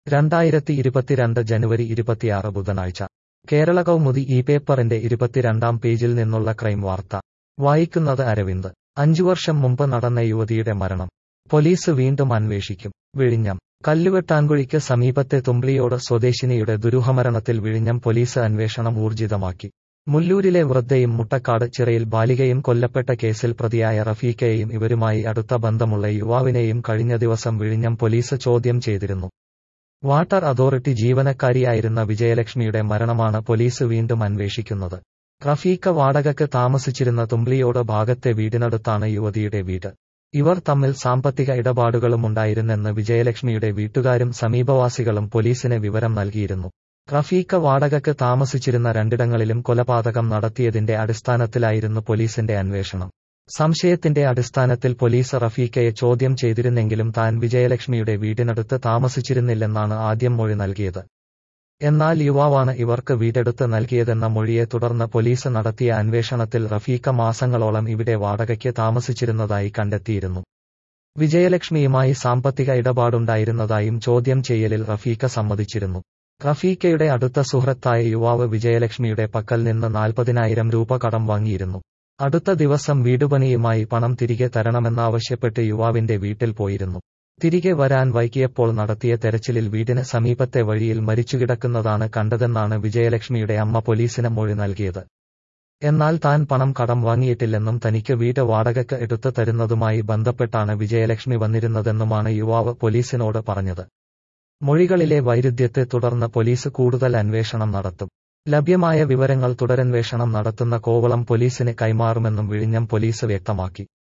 രണ്ടായിരത്തി ഇരുപത്തിരണ്ട് ജനുവരി ഇരുപത്തിയാറ് ബുധനാഴ്ച കേരള കൗമുദി ഈ പേപ്പറിന്റെ ഇരുപത്തിരണ്ടാം പേജിൽ നിന്നുള്ള ക്രൈം വാർത്ത വായിക്കുന്നത് അരവിന്ദ് അഞ്ചു വർഷം മുമ്പ് നടന്ന യുവതിയുടെ മരണം പോലീസ് വീണ്ടും അന്വേഷിക്കും വിഴിഞ്ഞം കല്ലുവെട്ടാൻകുഴിക്ക് സമീപത്തെ തുമ്പിളിയോട് സ്വദേശിനിയുടെ ദുരൂഹമരണത്തിൽ വിഴിഞ്ഞം പോലീസ് അന്വേഷണം ഊർജിതമാക്കി മുല്ലൂരിലെ വൃദ്ധയും മുട്ടക്കാട് ചിറയിൽ ബാലികയും കൊല്ലപ്പെട്ട കേസിൽ പ്രതിയായ റഫീഖയെയും ഇവരുമായി അടുത്ത ബന്ധമുള്ള യുവാവിനെയും കഴിഞ്ഞ ദിവസം വിഴിഞ്ഞം പോലീസ് ചോദ്യം ചെയ്തിരുന്നു വാട്ടർ അതോറിറ്റി ജീവനക്കാരിയായിരുന്ന വിജയലക്ഷ്മിയുടെ മരണമാണ് പോലീസ് വീണ്ടും അന്വേഷിക്കുന്നത് റഫീഖ വാടകയ്ക്ക് താമസിച്ചിരുന്ന തുമ്പിളിയോട് ഭാഗത്തെ വീടിനടുത്താണ് യുവതിയുടെ വീട് ഇവർ തമ്മിൽ സാമ്പത്തിക ഇടപാടുകളുമുണ്ടായിരുന്നെന്ന് വിജയലക്ഷ്മിയുടെ വീട്ടുകാരും സമീപവാസികളും പോലീസിന് വിവരം നൽകിയിരുന്നു റഫീഖ വാടകയ്ക്ക് താമസിച്ചിരുന്ന രണ്ടിടങ്ങളിലും കൊലപാതകം നടത്തിയതിന്റെ അടിസ്ഥാനത്തിലായിരുന്നു പോലീസിന്റെ അന്വേഷണം സംശയത്തിന്റെ അടിസ്ഥാനത്തിൽ പോലീസ് റഫീഖയെ ചോദ്യം ചെയ്തിരുന്നെങ്കിലും താൻ വിജയലക്ഷ്മിയുടെ വീടിനടുത്ത് താമസിച്ചിരുന്നില്ലെന്നാണ് ആദ്യം മൊഴി നൽകിയത് എന്നാൽ യുവാവാണ് ഇവർക്ക് വീടെടുത്ത് നൽകിയതെന്ന മൊഴിയെ തുടർന്ന് പോലീസ് നടത്തിയ അന്വേഷണത്തിൽ റഫീഖ മാസങ്ങളോളം ഇവിടെ വാടകയ്ക്ക് താമസിച്ചിരുന്നതായി കണ്ടെത്തിയിരുന്നു വിജയലക്ഷ്മിയുമായി സാമ്പത്തിക ഇടപാടുണ്ടായിരുന്നതായും ചോദ്യം ചെയ്യലിൽ റഫീഖ സമ്മതിച്ചിരുന്നു റഫീഖയുടെ അടുത്ത സുഹൃത്തായ യുവാവ് വിജയലക്ഷ്മിയുടെ പക്കൽ നിന്ന് നാൽപ്പതിനായിരം രൂപ കടം വാങ്ങിയിരുന്നു അടുത്ത ദിവസം വീടുപണിയുമായി പണം തിരികെ തരണമെന്നാവശ്യപ്പെട്ട് യുവാവിന്റെ വീട്ടിൽ പോയിരുന്നു തിരികെ വരാൻ വൈകിയപ്പോൾ നടത്തിയ തെരച്ചിലിൽ വീടിന് സമീപത്തെ വഴിയിൽ മരിച്ചുകിടക്കുന്നതാണ് കണ്ടതെന്നാണ് വിജയലക്ഷ്മിയുടെ അമ്മ പോലീസിന് മൊഴി നൽകിയത് എന്നാൽ താൻ പണം കടം വാങ്ങിയിട്ടില്ലെന്നും തനിക്ക് വീട് വാടകയ്ക്ക് എടുത്തു തരുന്നതുമായി ബന്ധപ്പെട്ടാണ് വിജയലക്ഷ്മി വന്നിരുന്നതെന്നുമാണ് യുവാവ് പോലീസിനോട് പറഞ്ഞത് മൊഴികളിലെ വൈരുദ്ധ്യത്തെ തുടർന്ന് പോലീസ് കൂടുതൽ അന്വേഷണം നടത്തും ലഭ്യമായ വിവരങ്ങൾ തുടരന്വേഷണം നടത്തുന്ന കോവളം പോലീസിന് കൈമാറുമെന്നും വിഴിഞ്ഞം പോലീസ് വ്യക്തമാക്കി